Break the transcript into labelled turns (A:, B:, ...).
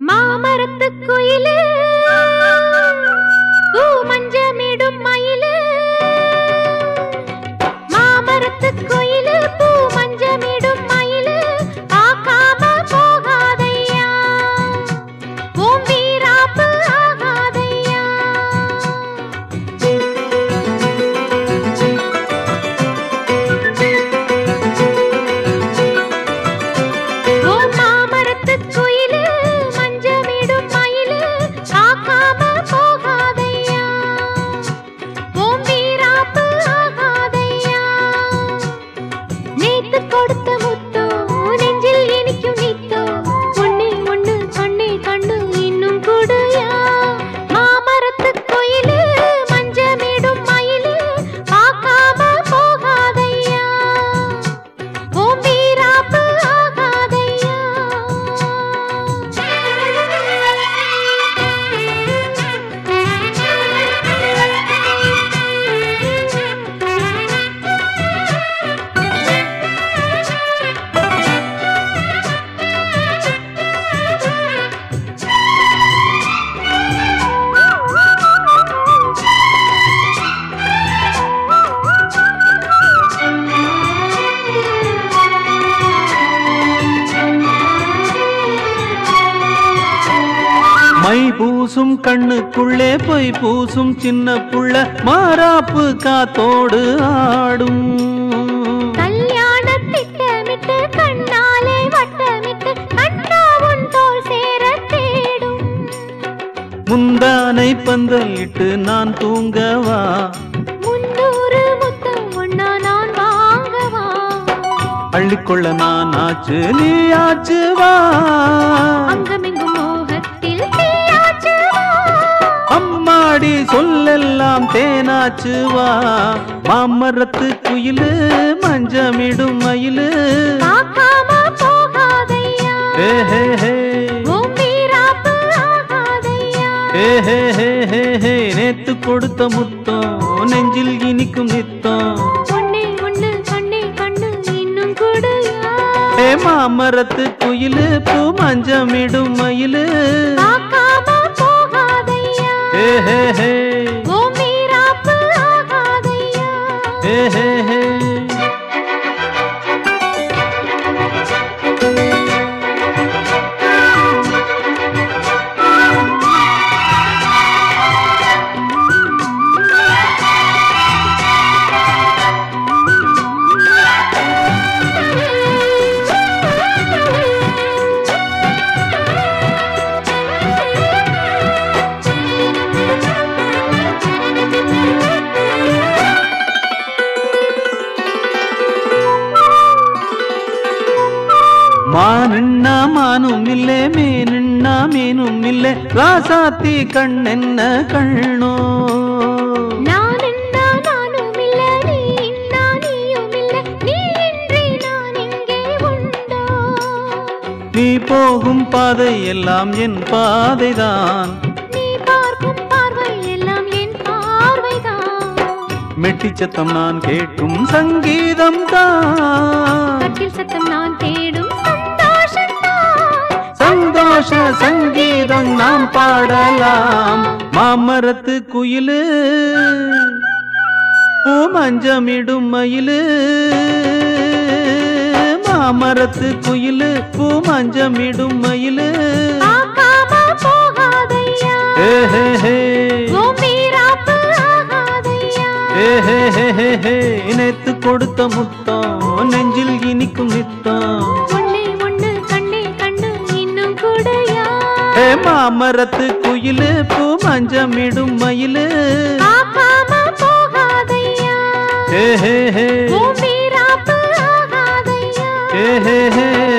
A: மாமரத்து குயிலு பூ மஞ்சமிடும் மயிலு மாமரத்து குயிலு பூ மஞ்சமிடும் மயிலு பார்க்காம போகாதையா உன் வீராப்பு ஆகாதையா ஓ மாமரத்து குயிலு மஞ்சமிடும் மயிலு பார்க்காம போகாதையா ஓம் வீராப்பு ஆகாதையா நேத்து கொடுத்த முத்தோ நெஞ்சில் இனிக்கும் நித்தோ ஒண்ணே ஒண்ணு கண்ணே கண்ணு இன்னும் கொடுயா மாமரத்து குயிலு மஞ்சமிடும் மயிலு பார்க்காம போகாதையா ஓம் வீராப்பு ஆகாதையா
B: மை பூசும் கண்ணுக்குள்ளே பொய் பூசும் சின்ன புள்ள மாறாப்பு காத்தோடு ஆடும்
A: கல்யாண திட்டமிட்டு கண்ணாலே வட்டமிட்டு கண்ணா உன் தோல் சேர தேடும்
B: முந்தானை பந்தலிட்டு நான் தூங்கவா
A: முன்னூறு முத்தம் ஒன்னா நான் வாங்கவா
B: அள்ளிக்கொள்ள நான் ஆச்சு நீ ஆச்சு வா
A: அங்கமெங்கும் மோகத்தில் தீயாச்சு வா.
B: அம்மாடி சொல்லெல்லாம் தேனாச்சு வா மாமரத்து குயிலு மஞ்சமிடும் மயிலு
A: பார்க்காம போகாதையா
B: ஹே ஹே ஹே
A: உன் வீராப்பு ஆகாதையா
B: ஹே ஹே ஹே ஹே ஹே நேத்து கொடுத்த முத்தம் நெஞ்சில் இனிக்கும் நித்தம்
A: ஒண்ணே ஒண்ணு கண்ணே கண்ணு இன்னும் கொடுயா
B: ஹே மாமரத்து குயிலு பூ மஞ்சமிடும் மயிலு
A: பார்க்காம போகாதையா
B: ஹே ஹே ஹே
A: உன் வீராப்பு ஆகாதையா
B: ஹே ஹே ஹே மானுண்ணா மானும் இல்லே மீனுண்ணா மீனும் இல்லே ராசாத்தி கண்ணென்ன கண்ணோ
A: நான் இன்னா நானும் இல்ல, நீ இன்னா நீயும் இல்ல, நீ இன்றி நான் இங்கே உண்டோ?
B: நீ போகும் பாதை எல்லாம் என் பாதைதான்
A: நீ பார்க்கும் பார்வை எல்லாம் என் பார்வைதான்.
B: மெட்டிச்சத்தம் நான் கேட்கும் சங்கீதம் தான்
A: கட்டில் சத்தம் நான் தேடும் சந்தோஷம்தான்.
B: சந்தோஷ சங்கீதம் நாம் பாடலாம் மாமரத்து குயிலு பூ மஞ்சமிடும் மயிலு மாமரத்து குயிலு பூ மஞ்சமிடும் மயிலு
A: பார்க்காம போகாதையா.
B: ஹே ஹே ஹே
A: உன் வீராப்பு ஆகாதையா.
B: ஹே ஹே ஹே ஹே ஹே நேத்து கொடுத்த முத்தம் நெஞ்சில் இனிக்கும் நித்தம்
A: ஒண்ணே ஒண்ணு கண்ணே கண்ணு இன்னும் கூடயா
B: ஹே மாமரத்து குயிலு பூ மஞ்சமிடும் மயிலு
A: பார்க்காம போகாதையா
B: ஹே ஹே ஹே
A: உன் வீராப்பு ஆகாதையா
B: ஹே ஹே ஹே